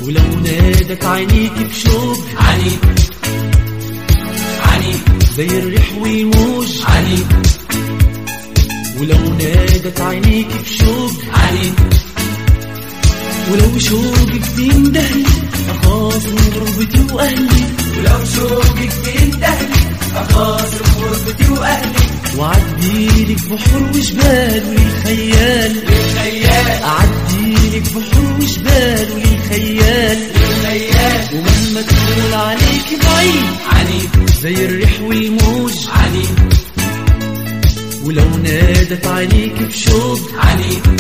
ولو نادت عينيك بشوق عنيد عنيد زي الريح والموج عنيد ولو نادت عينيك بشوق عنيد ولو شوقك بيندهلي أخاصم غربتي وأهلي ولو شوقك بينتهي أخاصم غربتي وأهلي وعديلك بحور وجبال وللخيال للخيال أعديلك بحور وجبال وللخيال للخيال ومهما تقول عليك بعيد عنيد زي الريح والموج عنيد ولو نادت عينيك بشوق عنيد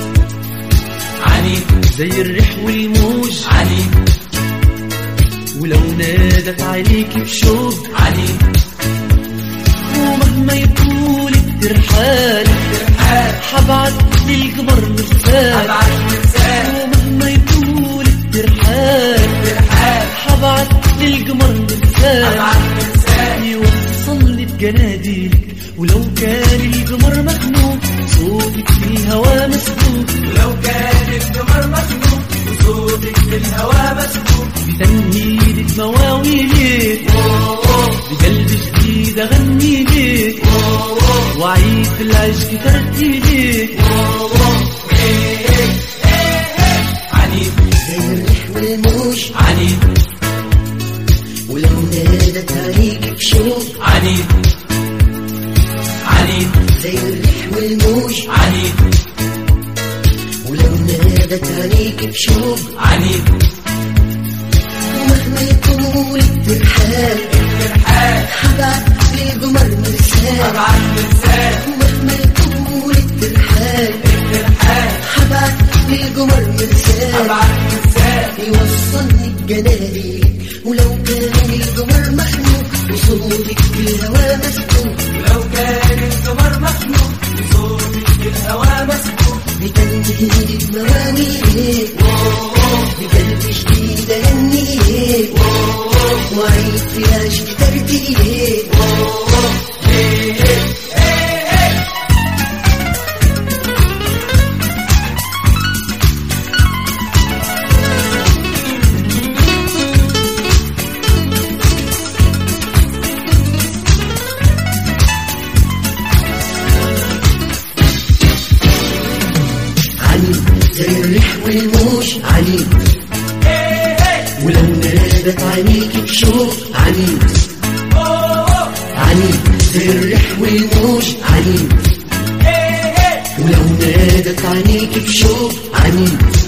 عنيد زي الريح والموج عنيد ولو نادت عينيك بشوق عنيد ومهما يطول الترحال ترحال حبعت للقمر مرسال أبعد مرسال ومهما يطول الترحال ترحال حبعت للقمر مرسال أبعد مرسال يوصلني بجناديلك ولو كان القمر مخنوق صوتك في الهوى مسبوق ولو كان القمر مخنوق وصوتك في الهوى مسبوق بتنهيدك مواويلك بقلب جديد اغني لك وعيد في العشق ترتيلك عنيد زي الريح والموج عنيد ولو نادت عليك بشوق عنيد عنيد زي الريح والموج عنيد ولو نادت عليك بشوق عنيد ومهما يطول الترحال ترحال حبعت للقمر مرسال أبعد مرسال ومهما يطول الترحال ترحال حبعت للقمر مرسال أبعد مرسال يوصلني بجنالك ولو كان القمر مخنوق وصوتك في الهوى مسبوق ولو كان القمر مخنوق وصوتك في الهوى مسبوق بتنهيد موانيك بقلب جديد أغنيك وعيد في عشق ترتيلك عنيد زي الريح والموج عنيد ولو نادت عينيك بشوق عنيد عنيد زي الريح والموج عنيد ولو نادت عينيك بشوق عنيد